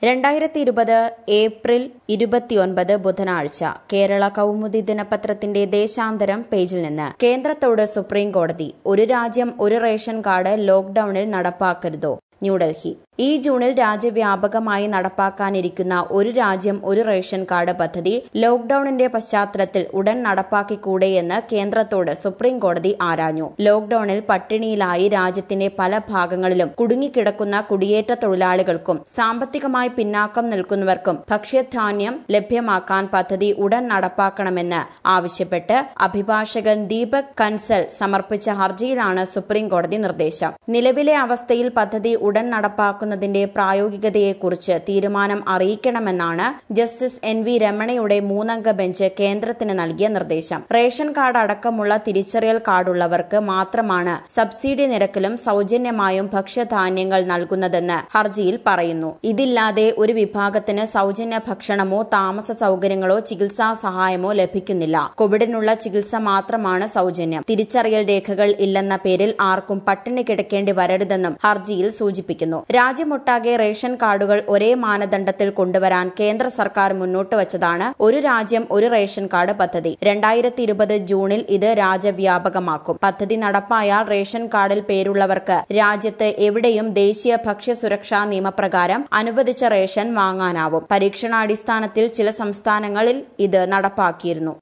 രണ്ടായിരത്തി ഇരുപത് ഏപ്രിൽ ഇരുപത്തിയൊൻപത് ബുധനാഴ്ച കേരള കൗമുദി ദിനപത്രത്തിന്റെ ദേശാന്തരം പേജിൽ നിന്ന് കേന്ദ്രത്തോട് സുപ്രീം കോടതി ഒരു രാജ്യം ഒരു റേഷൻ കാർഡ് ലോക്ഡൌണിൽ നടപ്പാക്കരുതോ ന്യൂഡൽഹി ഈ ജൂണിൽ രാജ്യവ്യാപകമായി നടപ്പാക്കാനിരിക്കുന്ന ഒരു രാജ്യം ഒരു റേഷൻ കാർഡ് പദ്ധതി ലോക്ഡൌണിന്റെ പശ്ചാത്തലത്തിൽ ഉടൻ നടപ്പാക്കിക്കൂടെയെന്ന് കേന്ദ്രത്തോട് സുപ്രീം കോടതി ആരാഞ്ഞു ലോക്ഡൌണിൽ പട്ടിണിയിലായി രാജ്യത്തിന്റെ പല ഭാഗങ്ങളിലും കുടുങ്ങിക്കിടക്കുന്ന കുടിയേറ്റ തൊഴിലാളികൾക്കും സാമ്പത്തികമായി പിന്നാക്കം നിൽക്കുന്നവർക്കും ഭക്ഷ്യധാന്യം ലഭ്യമാക്കാൻ പദ്ധതി ഉടൻ നടപ്പാക്കണമെന്ന് ആവശ്യപ്പെട്ട് അഭിഭാഷകൻ ദീപക് കൻസൽ സമർപ്പിച്ച ഹർജിയിലാണ് സുപ്രീം കോടതി നിർദ്ദേശം നിലവിലെ അവസ്ഥയിൽ പദ്ധതി ഉടൻ നടപ്പാക്കുന്നതിന്റെ പ്രായോഗികതയെക്കുറിച്ച് തീരുമാനം അറിയിക്കണമെന്നാണ് ജസ്റ്റിസ് എൻ വി രമണയുടെ മൂന്നംഗ ബെഞ്ച് കേന്ദ്രത്തിന് നൽകിയ നിർദ്ദേശം റേഷൻ കാർഡ് അടക്കമുള്ള തിരിച്ചറിയൽ കാർഡുള്ളവർക്ക് മാത്രമാണ് സബ്സിഡി നിരക്കിലും സൗജന്യമായും ഭക്ഷ്യധാന്യങ്ങൾ നൽകുന്നതെന്ന് ഹർജിയിൽ പറയുന്നു ഇതില്ലാതെ ഒരു വിഭാഗത്തിന് സൗജന്യ ഭക്ഷണമോ താമസ സൗകര്യങ്ങളോ ചികിത്സാ സഹായമോ ലഭിക്കുന്നില്ല കോവിഡിനുള്ള ചികിത്സ മാത്രമാണ് സൗജന്യം തിരിച്ചറിയൽ രേഖകൾ ഇല്ലെന്ന പേരിൽ ആർക്കും പട്ടിണി കിടക്കേണ്ടി വരരുതെന്നും ഹർജിയിൽ സൂചിപ്പിക്കുന്നു രാജ്യമൊട്ടാകെ റേഷൻ കാർഡുകൾ ഒരേ മാനദണ്ഡത്തിൽ കൊണ്ടുവരാൻ കേന്ദ്ര സർക്കാർ മുന്നോട്ട് വച്ചതാണ് ഒരു രാജ്യം ഒരു റേഷൻ കാർഡ് പദ്ധതി രണ്ടായിരത്തി ഇരുപത് ജൂണിൽ ഇത് രാജ്യവ്യാപകമാക്കും പദ്ധതി നടപ്പായാൽ റേഷൻ കാർഡിൽ പേരുള്ളവർക്ക് രാജ്യത്ത് എവിടെയും ദേശീയ ഭക്ഷ്യ സുരക്ഷാ നിയമപ്രകാരം അനുവദിച്ച റേഷൻ വാങ്ങാനാവും പരീക്ഷണാടിസ്ഥാനത്തിൽ ചില സംസ്ഥാനങ്ങളിൽ ഇത് നടപ്പാക്കിയിരുന്നു